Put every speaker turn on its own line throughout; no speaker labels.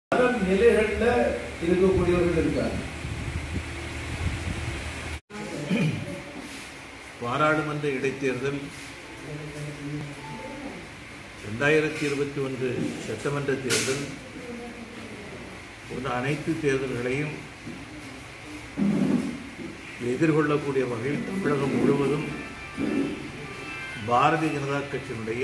பல நிலைகள்ல இருக்கக்கூடியவர்கள் இருக்காங்க
பாராளுமன்ற இடைத்தேர்தல் ரெண்டாயிரத்தி இருபத்தி ஒன்று சட்டமன்ற தேர்தல் போன்ற அனைத்து தேர்தல்களையும் எதிர்கொள்ளக்கூடிய வகையில் தமிழகம் முழுவதும் பாரதிய ஜனதா கட்சியினுடைய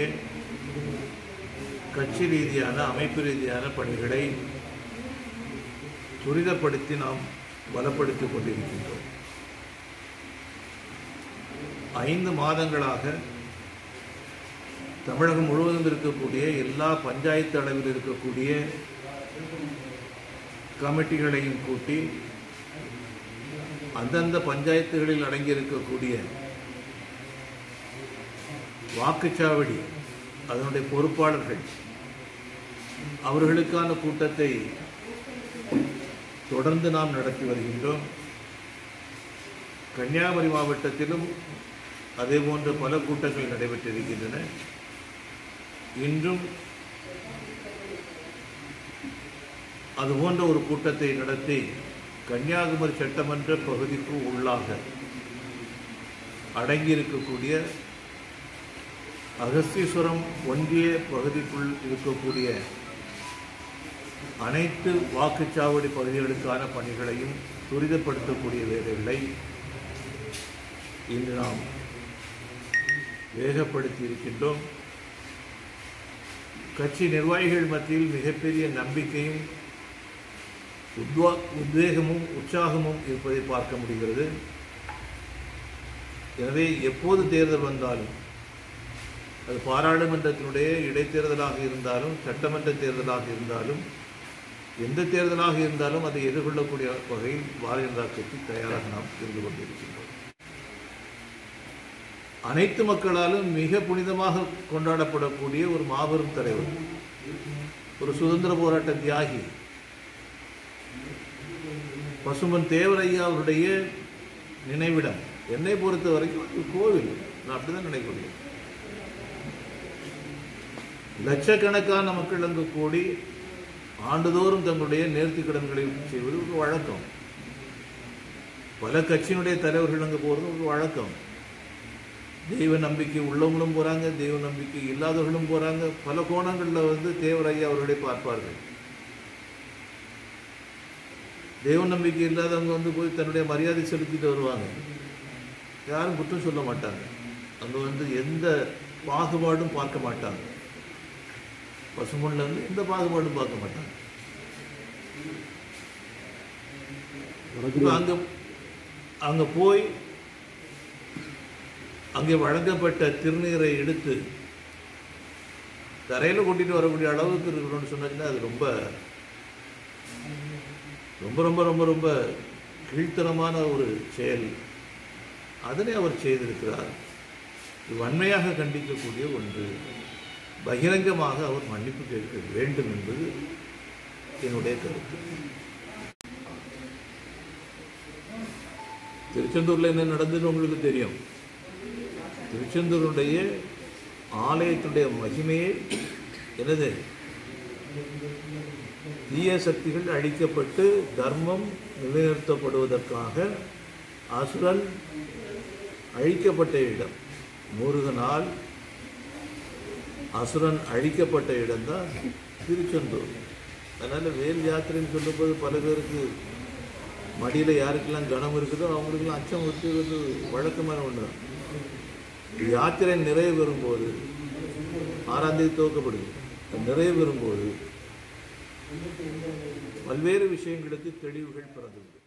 கட்சி ரீதியான அமைப்பு ரீதியான பணிகளை துரிதப்படுத்தி நாம் பலப்படுத்திக் கொண்டிருக்கின்றோம் ஐந்து மாதங்களாக தமிழகம் முழுவதும் இருக்கக்கூடிய எல்லா பஞ்சாயத்து அளவில் இருக்கக்கூடிய கமிட்டிகளையும் கூட்டி அந்தந்த பஞ்சாயத்துகளில் அடங்கியிருக்கக்கூடிய வாக்குச்சாவடி அதனுடைய பொறுப்பாளர்கள் அவர்களுக்கான கூட்டத்தை தொடர்ந்து நாம் நடத்தி வருகின்றோம் கன்னியாகுமரி மாவட்டத்திலும் அதே போன்ற பல கூட்டங்கள் நடைபெற்றிருக்கின்றன இன்றும் அது போன்ற ஒரு கூட்டத்தை நடத்தி கன்னியாகுமரி சட்டமன்ற பகுதிக்கு உள்ளாக அடங்கியிருக்கக்கூடிய அகஸ்தீஸ்வரம் ஒன்றிய பகுதிக்குள் இருக்கக்கூடிய அனைத்து வாக்குச்சாவடி பகுதிகளுக்கான பணிகளையும் துரிதப்படுத்தக்கூடிய வேலைகளை இன்று நாம் வேகப்படுத்தி இருக்கின்றோம் கட்சி நிர்வாகிகள் மத்தியில் மிகப்பெரிய நம்பிக்கையும் உத்வா உத்வேகமும் உற்சாகமும் இருப்பதை பார்க்க முடிகிறது எனவே எப்போது தேர்தல் வந்தாலும் அது பாராளுமன்றத்தினுடைய இடைத்தேர்தலாக இருந்தாலும் சட்டமன்ற தேர்தலாக இருந்தாலும் எந்த தேர்தலாக இருந்தாலும் அதை எதிர்கொள்ளக்கூடிய வகையில் பாரதிய ஜனதா கட்சி தயாராக நாம் இருந்து கொண்டிருக்கின்றோம் அனைத்து மக்களாலும் மிக புனிதமாக கொண்டாடப்படக்கூடிய ஒரு மாபெரும் தலைவர் ஒரு சுதந்திர போராட்ட தியாகி பசுமன் தேவரையா அவருடைய நினைவிடம் என்னை பொறுத்த வரைக்கும் அது கோவில் நான் அப்படிதான் நினைக்கிறேன் லட்சக்கணக்கான மக்கள் அங்கு கூடி ஆண்டுதோறும் தங்களுடைய நேர்த்திக் கடன்களை செய்வது ஒரு வழக்கம் பல கட்சியினுடைய தலைவர்கள் அங்கு போகிறது ஒரு வழக்கம் தெய்வ நம்பிக்கை உள்ளவங்களும் போறாங்க தெய்வ நம்பிக்கை இல்லாதவர்களும் போறாங்க பல கோணங்களில் வந்து தேவரையா அவர்களை பார்ப்பார்கள் தெய்வ நம்பிக்கை இல்லாதவங்க வந்து போய் தன்னுடைய மரியாதை செலுத்திட்டு வருவாங்க யாரும் குற்றம் சொல்ல மாட்டாங்க அங்கே வந்து எந்த பாகுபாடும் பார்க்க மாட்டாங்க பசுமண்ணில் வந்து எந்த பாகுபாடும் பார்க்க மாட்டாங்க இப்ப அங்க அங்க போய் அங்கே வழங்கப்பட்ட திருநீரை எடுத்து தரையில கொட்டிட்டு வரக்கூடிய அளவுக்கு இருக்கணும்னு சொன்னாச்சுன்னா அது ரொம்ப ரொம்ப ரொம்ப ரொம்ப ரொம்ப கீழ்த்தனமான ஒரு செயல் அதனை அவர் செய்திருக்கிறார் இது வன்மையாக கண்டிக்கக்கூடிய ஒன்று பகிரங்கமாக அவர் மன்னிப்பு கேட்க வேண்டும் என்பது என்னுடைய கருத்து திருச்செந்தூர்ல என்ன நடந்ததுன்னு உங்களுக்கு தெரியும் திருச்செந்தூருடைய ஆலயத்துடைய மகிமையே என்னது தீய சக்திகள் அழிக்கப்பட்டு தர்மம் நிலைநிறுத்தப்படுவதற்காக அசுரன் அழிக்கப்பட்ட இடம் முருகனால் அசுரன் அழிக்கப்பட்ட இடம்தான் திருச்செந்தூர் அதனால வேல் யாத்திரைன்னு சொல்லும்போது பல பேருக்கு மடியில் யாருக்கெல்லாம் கனம் இருக்குதோ அவங்களுக்கெல்லாம் அச்சம் விட்டு வந்து வழக்கமான ஒன்று தான் யாத்திரை நிறைவு பெறும்போது ஆறாம் தேதி துவக்கப்படுது அது நிறைவு பெறும்போது பல்வேறு விஷயங்களுக்கு தெளிவுகள் பிறந்துள்ளது